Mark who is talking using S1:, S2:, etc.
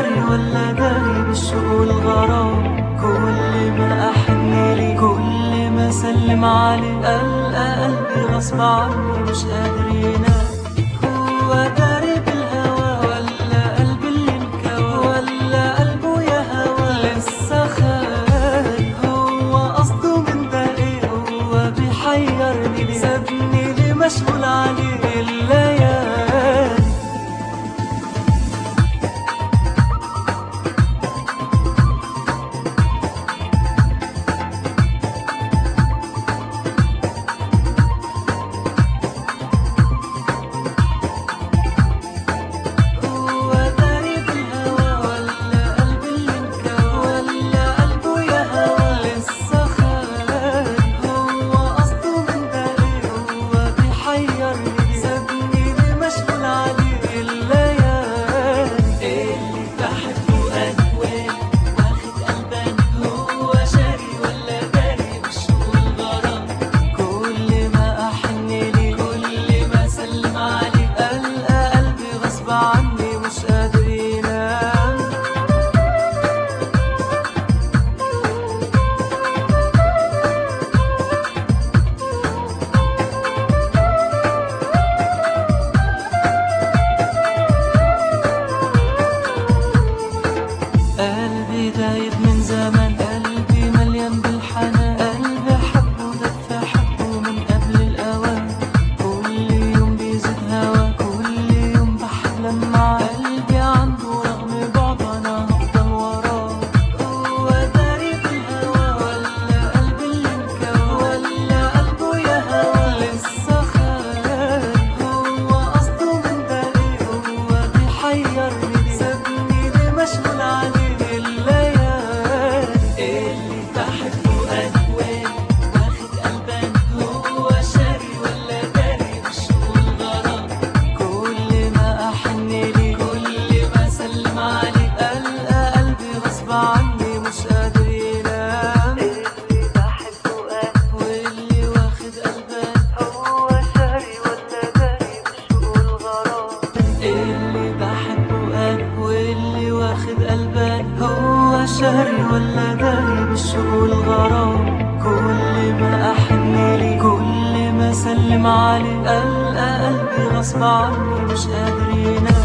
S1: شاري ولا داري بالشوق والغرام كل ما أحن لي كل ما أسلم عليه ألقى قلبي غصب عني مش قادر ينام هو داري بالهوى ولا قلبي اللي انكوى ولا قلبه يا هوى لسه خايف هو قصده من ده ايه هو بيحيرني ليه سابني ليه مشغول عليه الليالي هو داري بالهوى ولا قلبي اللي انكوى ولا قلبه يا هوى لسه خايف هو قصده من ده ايه هو بيحيرني سابني ليه مشغول عليه الليالي اللي بحبه أجوان واخد قلبان هو شاري ولا داري بالشوق والغرام كل ما أحن ليه كل ما أسلم عليه ألقى قلبي غصب عني مش قادر ينام قلبي دايب من زمان قلبي مليان بالحنان قلبي حبه دفى حبه من قبل الأوان كل يوم بيزيد هوا كل يوم بحلم معاه قلبي عنده رغم بعض أنا هفضل وراه هو داري بالهوا ولا قلبي اللي انكوى ولا قلبه يا هوا لسه خايف هو قصده من ده ايه هو بيحيرني ليه سابني ليه مشغول عليه الليالي اللي بحبه أجوان واخد قلبان هو شاري ولا داري بالشوق والغرام كل ما أحن ليه كل ما أسلم عليه ألقى قلبي غصب عني مش قادر ينام اللي بحبه واللي واخد قلبان هو شاري ولا داري بالشوق والغرام اللي بحبه واللي واخد قلبان هو شاري ولا داري بالشوق والغرام كل ما أحن لي كل ما أسلم عليه ألقى قلبي غصب عني مش قادر ينام